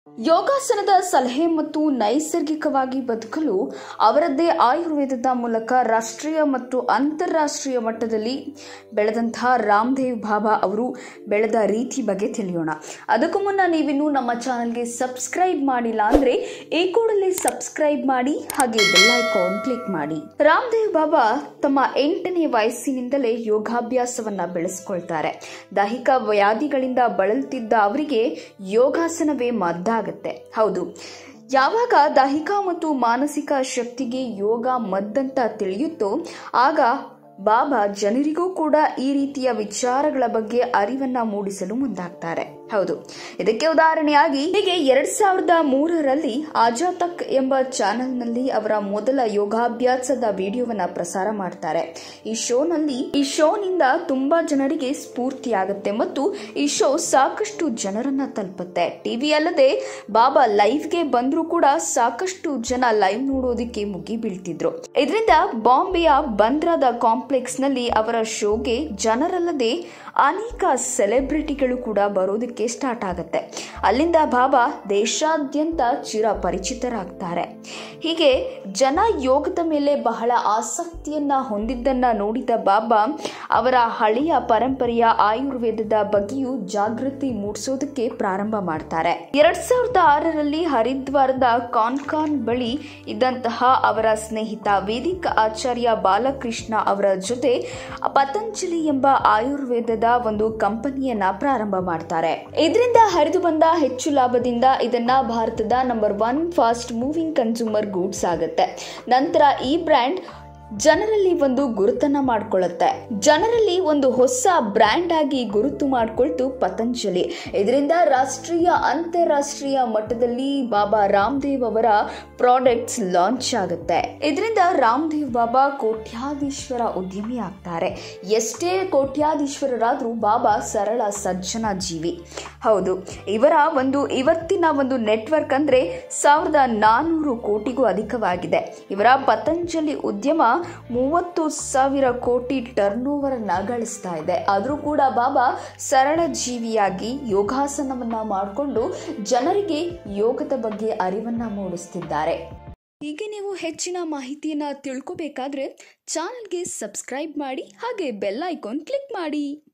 ಯೋಗಾಸನದ ಸಲಹೆ ಮತ್ತು ನೈಸರ್ಗಿಕವಾಗಿ ಬದುಕಲು ಅವರದ್ದೇ ಆಯುರ್ವೇದದ ಮೂಲಕ ರಾಷ್ಟ್ರೀಯ ಮತ್ತು ಅಂತಾರಾಷ್ಟ್ರೀಯ ಮಟ್ಟದಲ್ಲಿ ಬೆಳೆದಂತಹ ರಾಮದೇವ್ ಬಾಬಾ ಅವರು ಬೆಳೆದ ರೀತಿ ಬಗ್ಗೆ ತಿಳಿಯೋಣ ಅದಕ್ಕೂ ಮುನ್ನ ನೀವಿನ್ನೂ ನಮ್ಮ ಚಾನಲ್ಗೆ ಸಬ್ಸ್ಕ್ರೈಬ್ ಮಾಡಿಲ್ಲ ಅಂದ್ರೆ ಈ ಕೂಡಲೇ ಸಬ್ಸ್ಕ್ರೈಬ್ ಮಾಡಿ ಹಾಗೆ ಬೆಲ್ ಐಕಾನ್ ಕ್ಲಿಕ್ ಮಾಡಿ ರಾಮದೇವ್ ಬಾಬಾ ತಮ್ಮ ಎಂಟನೇ ವಯಸ್ಸಿನಿಂದಲೇ ಯೋಗಾಭ್ಯಾಸವನ್ನ ಬೆಳೆಸ್ಕೊಳ್ತಾರೆ ದೈಹಿಕ ವ್ಯಾಧಿಗಳಿಂದ ಬಳಲ್ತಿದ್ದ ಅವರಿಗೆ ಯೋಗಾಸನವೇ ಮದ್ದಾಗತ್ತೆ ಹೌದು ಯಾವಾಗ ದೈಹಿಕ ಮತ್ತು ಮಾನಸಿಕ ಶಕ್ತಿಗೆ ಯೋಗ ಮದ್ದಂತ ತಿಳಿಯುತ್ತೋ ಆಗ ಬಾಬಾ ಜನರಿಗೂ ಕೂಡ ಈ ರೀತಿಯ ವಿಚಾರಗಳ ಬಗ್ಗೆ ಅರಿವನ್ನ ಮೂಡಿಸಲು ಮುಂದಾಗ್ತಾರೆ ಹೌದು ಇದಕ್ಕೆ ಉದಾಹರಣೆಯಾಗಿ ಹೀಗೆ ಎರಡ್ ಸಾವಿರದ ಮೂರರಲ್ಲಿ ಆಜಾತಕ್ ಎಂಬ ಚಾನೆಲ್ನಲ್ಲಿ ಅವರ ಮೊದಲ ಯೋಗಾಭ್ಯಾಸದ ವಿಡಿಯೋವನ್ನ ಪ್ರಸಾರ ಮಾಡ್ತಾರೆ ಈ ಶೋನಲ್ಲಿ ಈ ಶೋನಿಂದ ತುಂಬಾ ಜನರಿಗೆ ಸ್ಫೂರ್ತಿಯಾಗುತ್ತೆ ಮತ್ತು ಈ ಶೋ ಸಾಕಷ್ಟು ಜನರನ್ನ ತಲುಪುತ್ತೆ ಟಿವಿ ಅಲ್ಲದೆ ಬಾಬಾ ಲೈವ್ಗೆ ಬಂದ್ರೂ ಕೂಡ ಸಾಕಷ್ಟು ಜನ ಲೈವ್ ನೋಡೋದಕ್ಕೆ ಮುಗಿ ಬೀಳ್ತಿದ್ರು ಇದರಿಂದ ಬಾಂಬೆಯ ಬಂದ್ರಾದ ಕಾಂಪ್ಲೆಕ್ಸ್ ನಲ್ಲಿ ಅವರ ಶೋಗೆ ಜನರಲ್ಲದೆ ಅನೇಕ ಸೆಲೆಬ್ರಿಟಿಗಳು ಕೂಡ ಬರೋದಕ್ಕೆ ಸ್ಟಾರ್ಟ್ ಆಗುತ್ತೆ ಅಲ್ಲಿಂದ ಬಾಬಾ ದೇಶಾದ್ಯಂತ ಚಿರ ಪರಿಚಿತರಾಗ್ತಾರೆ ಹೀಗೆ ಜನ ಯೋಗದ ಮೇಲೆ ಬಹಳ ಆಸಕ್ತಿಯನ್ನ ಹೊಂದಿದ್ದನ್ನ ನೋಡಿದ ಬಾಬಾ ಅವರ ಹಳೆಯ ಪರಂಪರೆಯ ಆಯುರ್ವೇದದ ಬಗ್ಗೆಯೂ ಜಾಗೃತಿ ಮೂಡಿಸೋದಕ್ಕೆ ಪ್ರಾರಂಭ ಮಾಡ್ತಾರೆ ಎರಡ್ ಸಾವಿರದ ಆರರಲ್ಲಿ ಹರಿದ್ವಾರದ ಕಾನ್ಕಾನ್ ಬಳಿ ಇದ್ದಂತಹ ಅವರ ಸ್ನೇಹಿತ ವೇದಿಕ ಆಚಾರ್ಯ ಬಾಲಕೃಷ್ಣ ಅವರ ಜೊತೆ ಪತಂಜಲಿ ಎಂಬ ಆಯುರ್ವೇದದ ಒಂದು ಕಂಪನಿಯನ್ನ ಪ್ರಾರಂಭ ಮಾಡ್ತಾರೆ ಇದರಿಂದ ಹರಿದು ಬಂದ ಹೆಚ್ಚು ಲಾಭದಿಂದ ಇದನ್ನ ಭಾರತದ number one fast moving consumer goods ಆಗುತ್ತೆ ನಂತರ ಈ ಬ್ರ್ಯಾಂಡ್ ಜನರಲ್ಲಿ ಒಂದು ಗುರುತನ್ನ ಮಾಡ್ಕೊಳ್ಳುತ್ತೆ ಜನರಲ್ಲಿ ಒಂದು ಹೊಸ ಬ್ರ್ಯಾಂಡ್ ಆಗಿ ಗುರುತು ಮಾಡಿಕೊಳ್ತು ಪತಂಜಲಿ ಇದರಿಂದ ರಾಷ್ಟ್ರೀಯ ಅಂತಾರಾಷ್ಟ್ರೀಯ ಮಟ್ಟದಲ್ಲಿ ಬಾಬಾ ರಾಮದೇವ್ ಅವರ ಪ್ರಾಡಕ್ಟ್ಸ್ ಲಾಂಚ್ ಆಗುತ್ತೆ ಇದರಿಂದ ರಾಮದೇವ್ ಬಾಬಾ ಕೋಟ್ಯಾಧೀಶ್ವರ ಉದ್ಯಮಿ ಆಗ್ತಾರೆ ಎಷ್ಟೇ ಕೋಟ್ಯಾಧೀಶ್ವರರಾದ್ರೂ ಬಾಬಾ ಸರಳ ಸಜ್ಜನ ಜೀವಿ ಹೌದು ಇವರ ಒಂದು ಇವತ್ತಿನ ಒಂದು ನೆಟ್ವರ್ಕ್ ಅಂದ್ರೆ ಸಾವಿರದ ನಾನ್ನೂರು ಕೋಟಿಗೂ ಅಧಿಕವಾಗಿದೆ ಇವರ ಪತಂಜಲಿ ಉದ್ಯಮ ಮೂವತ್ತು ಸಾವಿರ ಕೋಟಿ ಟರ್ನ್ ಓವರ್ ಅನ್ನ ಗಳಿಸ್ತಾ ಇದೆ ಆದರೂ ಕೂಡ ಬಾಬಾ ಸರಳ ಜೀವಿಯಾಗಿ ಯೋಗಾಸನವನ್ನ ಮಾಡಿಕೊಂಡು ಜನರಿಗೆ ಯೋಗದ ಬಗ್ಗೆ ಅರಿವನ್ನ ಮೂಡಿಸ್ತಿದ್ದಾರೆ ಹೀಗೆ ನೀವು ಹೆಚ್ಚಿನ ಮಾಹಿತಿಯನ್ನ ತಿಳ್ಕೋಬೇಕಾದ್ರೆ ಚಾನಲ್ಗೆ ಸಬ್ಸ್ಕ್ರೈಬ್ ಮಾಡಿ ಹಾಗೆ ಬೆಲ್ ಐಕಾನ್ ಕ್ಲಿಕ್ ಮಾಡಿ